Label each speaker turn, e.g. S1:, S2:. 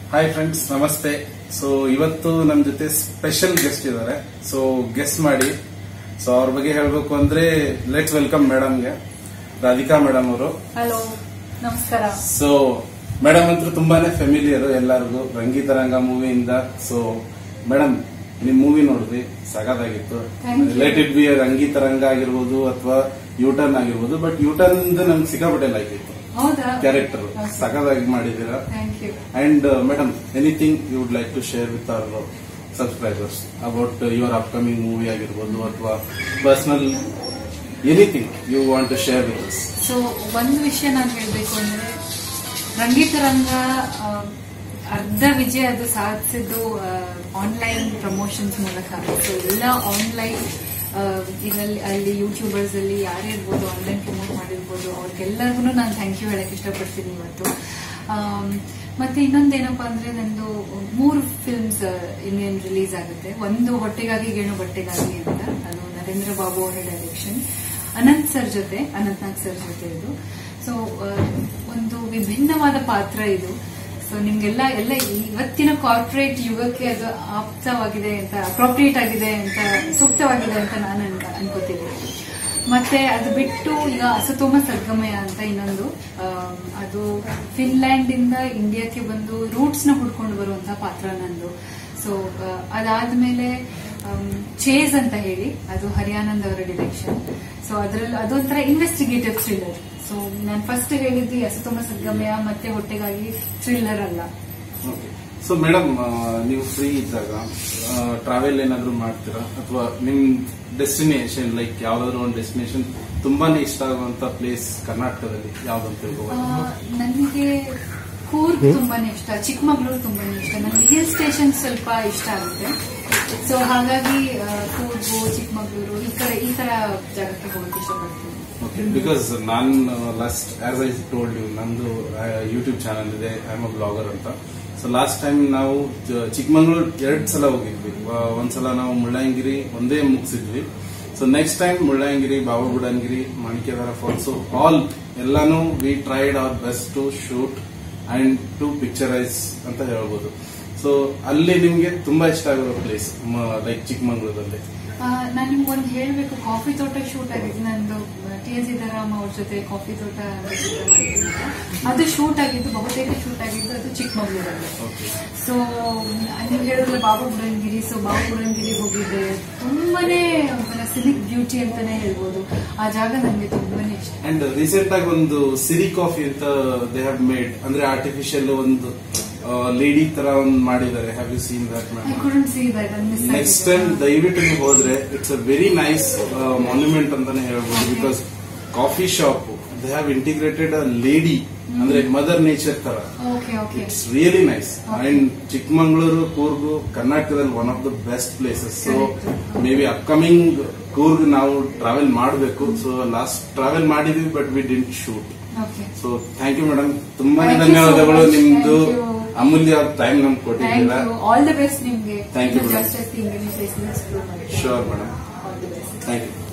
S1: Hi friends ನಮಸ್ತೆ so ಇವತ್ತು ನಮ್ ಜೊತೆ ಸ್ಪೆಷಲ್ ಗೆಸ್ಟ್ ಇದ್ದಾರೆ ಸೊ ಗೆಸ್ಟ್ ಮಾಡಿ ಸೊ ಅವ್ರ ಬಗ್ಗೆ ಹೇಳ್ಬೇಕು ಅಂದ್ರೆ ಲೆಟ್ಸ್ ವೆಲ್ಕಮ್ ಮೇಡಮ್ಗೆ ರಾಧಿಕಾ ಮೇಡಮ್ ಅವರು
S2: ಹಲೋ ನಮಸ್ಕಾರ
S1: ಸೊ ಮೇಡಮ್ ಅಂತೂ ತುಂಬಾನೇ ಫೆಮಿಲಿಯರ್ ಎಲ್ಲರಿಗೂ ರಂಗಿತರಂಗ ಮೂವಿಯಿಂದ ಸೊ ಮೇಡಮ್ ನಿಮ್ ಮೂವಿ ನೋಡಿದ್ವಿ ಸಗದಾಗಿತ್ತು
S2: Thank you.
S1: Related be Rangitaranga ಆಗಿರ್ಬೋದು ಅಥವಾ ಯೂಟರ್ನ್ ಆಗಿರ್ಬೋದು ಬಟ್ ಯೂಟರ್ನ್ ನಮ್ಗೆ ಸಿಕ್ಕಾಪಟ್ಟೆ ಲೈಕ್ ಇತ್ತು
S2: ಹೌದಾ
S1: ಕ್ಯಾರೆಕ್ಟರ್
S2: Okay.
S1: ಸಗದಾಗಿ ಮಾಡಿದೀರಾ
S2: thank you
S1: And uh, madam, anything you would like to share with our uh, subscribers about uh, your upcoming movie ಆಗಿರ್ಬೋದು ಅಥವಾ personal anything you want to share with us
S2: so ಒಂದು ವಿಷಯ ನಾನು ಹೇಳಬೇಕು ಅಂದ್ರೆ ರಂಗಿತರಂಗ ಆ, ಅರ್ಧ ವಿಜಯ ಅದು ಸಾಧಿಸಿದ್ದು ಆನ್ಲೈನ್ ಪ್ರಮೋಷನ್ಸ್ ಮೂಲಕ ಸೊ ಎಲ್ಲ ಆನ್ಲೈನ್ ಇದರಲ್ಲಿ ಅಲ್ಲಿ ಯೂಟ್ಯೂಬರ್ಸ್ ಅಲ್ಲಿ ಯಾರೇ ಇರ್ಬೋದು ಆನ್ಲೈನ್ ಪ್ರಮೋಟ್ ಮಾಡಿರ್ಬೋದು ಅವ್ರಿಗೆಲ್ಲರಿಗೂ ನಾನು ಥ್ಯಾಂಕ್ ಯು ಹೇಳಕ್ ಇಷ್ಟಪಡ್ತೀನಿ ಇವತ್ತು ಆಮ್, ಮತ್ತೆ ಇನ್ನೊಂದೇನಪ್ಪಾ ಅಂದ್ರೆ ನಂದು ಮೂರು ಫಿಲ್ಮ್ಸ್ ಇನ್ನೇನು ರಿಲೀಸ್ ಆಗುತ್ತೆ ಒಂದು ಹೊಟ್ಟೆಗಾಗಿ ಗೇಣು ಬಟ್ಟೆಗಾಗಿ ಅಂತ ಅದು ನರೇಂದ್ರ ಬಾಬು ಅವರ ಡೈರೆಕ್ಷನ್ ಅನಂತ್ ಸರ್ ಜೊತೆ ಅನಂತ್ ನಾಗ್ ಸರ್ ಜೊತೆ ಇದು ಸೊ ಒಂದು ವಿಭಿನ್ನವಾದ ಪಾತ್ರ ಇದು ಸೊ ನಿಮ್ಗೆಲ್ಲ ಎಲ್ಲ ಇವತ್ತಿನ ಕಾರ್ಪೊರೇಟ್ ಯುಗಕ್ಕೆ ಅದು ಆಪ್ತವಾಗಿದೆ ಅಂತ ಅಪ್ರೋಪ್ರಿಯೇಟ್ ಆಗಿದೆ ಅಂತ ಸೂಕ್ತವಾಗಿದೆ ಅಂತ ನಾನು ಅನ್ಕ- ಅನ್ಕೋತೀನಿ ಮತ್ತೆ ಅದು ಬಿಟ್ಟು ಈಗ ಅಸತೋಮ ಸರ್ಗಮಯ ಅಂತ ಇನ್ನೊಂದು ಆಮ್, ಅದು ಫಿನ್ಲ್ಯಾಂಡ್ ಇಂದ ಇಂಡಿಯಾಕ್ಕೆ ಬಂದು ರೂಟ್ಸ್ ನ ಹುಡ್ಕೊಂಡು ಬರುವಂತಹ ಪಾತ್ರ ನಂದು ಸೊ ಅದಾದ್ಮೇಲೆ ಚೇಸ್ ಅಂತ ಹೇಳಿ ಅದು ಹರಿಯಾನಂದ್ ಅವರ ಡಿರೆಕ್ಷನ್ ಸೊ ಅದ್ರಲ್ಲಿ ಅದೊಂಥರ ಇನ್ವೆಸ್ಟಿಗೇಟಿವ್ ಥ್ರಿಲ್ಲರ್ ಸೊ ನಾನು ಫಸ್ಟ್ ಹೇಳಿದ್ದು ಈ ಅಸತೋಮ ಸರ್ಗಮಯ ಮತ್ತೆ ಹೊಟ್ಟೆಗಾಗಿ ಥ್ರಿಲ್ಲರ್ ಅಲ್ಲ
S1: ಓಕೆ ಸೊ ಮೇಡಮ್ ನೀವು ಫ್ರೀ ಇದ್ದಾಗ ಟ್ರಾವೆಲ್ ಏನಾದ್ರು ಮಾಡ್ತೀರಾ ಅಥವಾ ನಿಮ್ ಡೆಸ್ಟಿನೇಷನ್ ಲೈಕ್ ಯಾವ್ದಾದ್ರು ಒಂದು ಡೆಸ್ಟಿನೇಷನ್ ತುಂಬಾನೇ ಇಷ್ಟ ಆಗುವಂತ ಪ್ಲೇಸ್ ಕರ್ನಾಟಕದಲ್ಲಿ ಯಾವ್ದಂತ
S2: ಆ,
S1: ತಿಳ್ಕೊಬೋದು
S2: ನನಗೆ ಕೂರ್ಗ್ ತುಂಬಾನೇ ಇಷ್ಟ ಚಿಕ್ಕಮಗಳೂರು ತುಂಬಾನೇ ಇಷ್ಟ ನನಗೆ ಹಿಲ್ ಸ್ಟೇಷನ್ ಸ್ವಲ್ಪ ಇಷ್ಟ ಆಗುತ್ತೆ ಸೊ ಹಾಗಾಗಿ ಆ, ಕೂರ್ಗು ಚಿಕ್ಕಮಗಳೂರು ಈ ಕಡೆ ಈ ತರ ಜಾಗಕ್ಕೆ ಹೋಗಕ್ಕೆ ಇಷ್ಟಪಡ್ತೀನಿ
S1: ಓಕೆ ಬಿಕಾಸ್ ನಾನು last as I told you ನಂದು ಯೂಟ್ಯೂಬ್ ಚಾನಲ್ ಇದೆ ಐ ಆಮ್ ಅ ಬ್ಲಾಗರ್ ಅಂತ ಸೊ ಲಾಸ್ಟ್ ಟೈಮ್ ನಾವು ಚ- ಚಿಕ್ಕಮಂಗ್ಳೂರ್ ಎರಡ್ ಸಲ ಹೋಗಿದ್ವಿ ಆ, ಒಂದ್ಸಲ ನಾವು ಮುಳ್ಳಯ್ಯನಗಿರಿ ಒಂದೇ ಮುಗಿಸಿದ್ವಿ so next time Mullayanagiri Bababudangiri Manikyadhara falls all ಎಲ್ಲಾನು we tried our best to shoot and to picturise ಅಂತ ಹೇಳ್ಬೋದು ಸೊ ಅಲ್ಲಿ ನಿಮ್ಗೆ ತುಂಬಾ ಇಷ್ಟ ಆಗಿರೋ ಪ್ಲೇಸ್ ಲೈಕ್ ಚಿಕ್ಕಮಂಗ್ಳೂರಲ್ಲಿ
S2: ನಾನು ನಿಮ್ಗೆ ಒಂದು ಹೇಳಬೇಕು ಕಾಫಿ ತೋಟ ಶೂಟ್ ಆಗಿದ್ದು ನಂದು ಟಿ ಎನ್ ಸೀತಾರಾಮ್ ಅವ್ರ ಜೊತೆ ಕಾಫಿ ತೋಟ ಅಂತ ಚಿತ್ರ ಮಾಡಿದ್ದೀನಿ ಅದು ಶೂಟ್ ಆಗಿದ್ದು ಬಹುತೇಕ ಶೂಟ್ ಆಗಿದ್ದು ಅದು ಚಿಕ್ಕಮಗಳೂರಲ್ಲಿ
S1: ಓಕೆ
S2: ಸೊ ನೀವು ಹೇಳಿದ್ರೆ ಬಾಬಾ ಬುಡನ್ಗಿರಿ ಸೊ ಬಾಬಾ ಬುಡನ್ಗಿರಿ ಹೋಗಿದ್ದೆ ತುಂಬಾನೇ ಒಂಥರ ಸಿನಿಕ್ ಬ್ಯೂಟಿ ಅಂತಾನೆ ಹೇಳ್ಬೋದು ಆ ಜಾಗ ನನಗೆ ತುಂಬಾನೇ ಇಷ್ಟ
S1: ಅಂಡ್ ರೀಸೆಂಟ್ ಆಗಿ ಒಂದು ಸಿರಿ ಕಾಫಿ ಅಂತ ದೇ ಹ್ಯಾವ್ ಮೇಡ್ ಅಂದ್ರೆ ಆರ್ಟಿಫಿಷಿಯಲ್ ಒಂದು ಲೇಡಿ ತರ ಒಂದು ಮಾಡಿದ್ದಾರೆ have you seen that
S2: I
S1: ma'am
S2: couldn't see that miss
S1: next time ದಯವಿಟ್ಟು ನೀವು ಹೋದ್ರೆ it's a very nice monument ಅಂತಾನೆ ಹೇಳ್ಬೋದು because coffee shop they have integrated a lady ಅಂದ್ರೆ ಮದರ್ ನೇಚರ್ ತರ
S2: okay okay
S1: it's really nice
S2: Okay.
S1: And Chikmagalur Coorg ಕರ್ನಾಟಕದಲ್ಲಿ one of the best places so
S2: Correct.
S1: May be upcoming Coorg ನಾವು travel ಮಾಡಬೇಕು so last travel ಮಾಡಿದ್ವಿ but we didn't shoot
S2: okay
S1: so thank you madam ತುಂಬಾನೇ
S2: Thank you so
S1: ಧನ್ಯವಾದಗಳು
S2: much.
S1: ನಿಮ್ದು
S2: Thank you.
S1: ಅಮೂಲ್ಯ time ನಮ್ಗೆ
S2: thank
S1: ಕೊಟ್ಟಿದ್ದೀರಾ
S2: you all the best ನಿಮ್ಗೆ
S1: Thank you, madam.
S2: ಜಾಸ್ತಿ ಇಂಡಿಯನ್ ಪ್ಲೇಸ್ ಎಕ್ಸ್ಪ್ಲೋರ್ ಮಾಡಿ
S1: sure madam
S2: all the best
S1: thank you